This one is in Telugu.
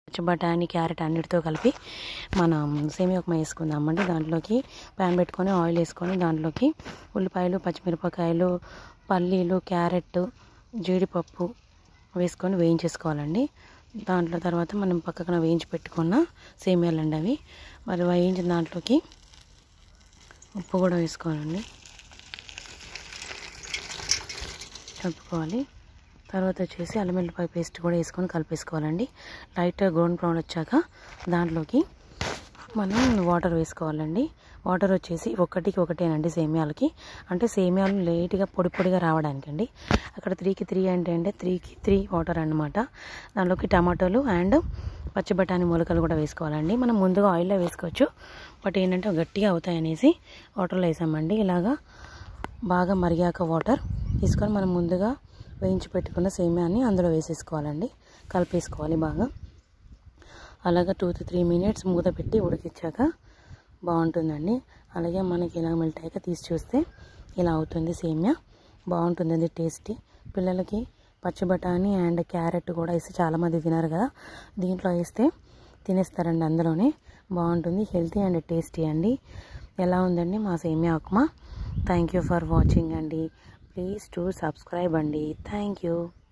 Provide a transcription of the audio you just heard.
పచ్చి బఠానీ క్యారెట్ అన్నిటితో కలిపి మనం సేమియా ఉప్మా వేసుకుందామండి దాంట్లోకి ప్యాన్ పెట్టుకొని ఆయిల్ వేసుకొని దాంట్లోకి ఉల్లిపాయలు పచ్చిమిరపకాయలు పల్లీలు క్యారెట్ జీడిపప్పు వేసుకొని వేయించేసుకోవాలండి దాంట్లో తర్వాత మనం పక్కన వేయించి పెట్టుకున్న సేమియాలండి అవి మరి వేయించిన దాంట్లోకి ఉప్పు కూడా వేసుకోవాలండి కలుపుకోవాలి తర్వాత వచ్చేసి అల్లం వెల్లిపాయ పేస్ట్ కూడా వేసుకొని కలిపేసుకోవాలండి లైట్గా గోల్డెన్ బ్రౌన్ వచ్చాక దాంట్లోకి మనం వాటర్ వేసుకోవాలండి వాటర్ వచ్చేసి ఒకటికి ఒకటేనండి సేమియాలకి అంటే సేమియాలు లేట్గా పొడి పొడిగా రావడానికి అండి అక్కడ త్రీకి త్రీ అంటే అంటే త్రీకి త్రీ వాటర్ అన్నమాట దాంట్లోకి టమాటోలు అండ్ పచ్చి బఠానీ మొలకలు కూడా వేసుకోవాలండి మనం ముందుగా ఆయిల్లో వేసుకోవచ్చు బట్ ఏంటంటే గట్టిగా అవుతాయి అనేసి వాటర్లో వేసామండి ఇలాగా బాగా మరిగాక వాటర్ తీసుకొని మనం ముందుగా వేయించి పెట్టుకున్న సేమ్యాన్ని అందులో వేసేసుకోవాలండి కలిపేసుకోవాలి బాగా అలాగా టూ టు త్రీ మినిట్స్ మూత పెట్టి ఉడికించాక బాగుంటుందండి అలాగే మనకి ఇలా మెల్ట్ అయ్యాక తీసి చూస్తే ఇలా అవుతుంది సేమ్యా బాగుంటుందండి టేస్టీ పిల్లలకి పచ్చి బఠానీ అండ్ క్యారెట్ కూడా వేస్తే చాలామంది తినారు కదా దీంట్లో వేస్తే తినేస్తారండి అందులోనే బాగుంటుంది హెల్తీ అండ్ టేస్టీ అండి ఎలా ఉందండి మా semiya upma thank you for watching అండి ప్లీజ్ టు సబ్స్క్రైబ్ అండి థ్యాంక్ యూ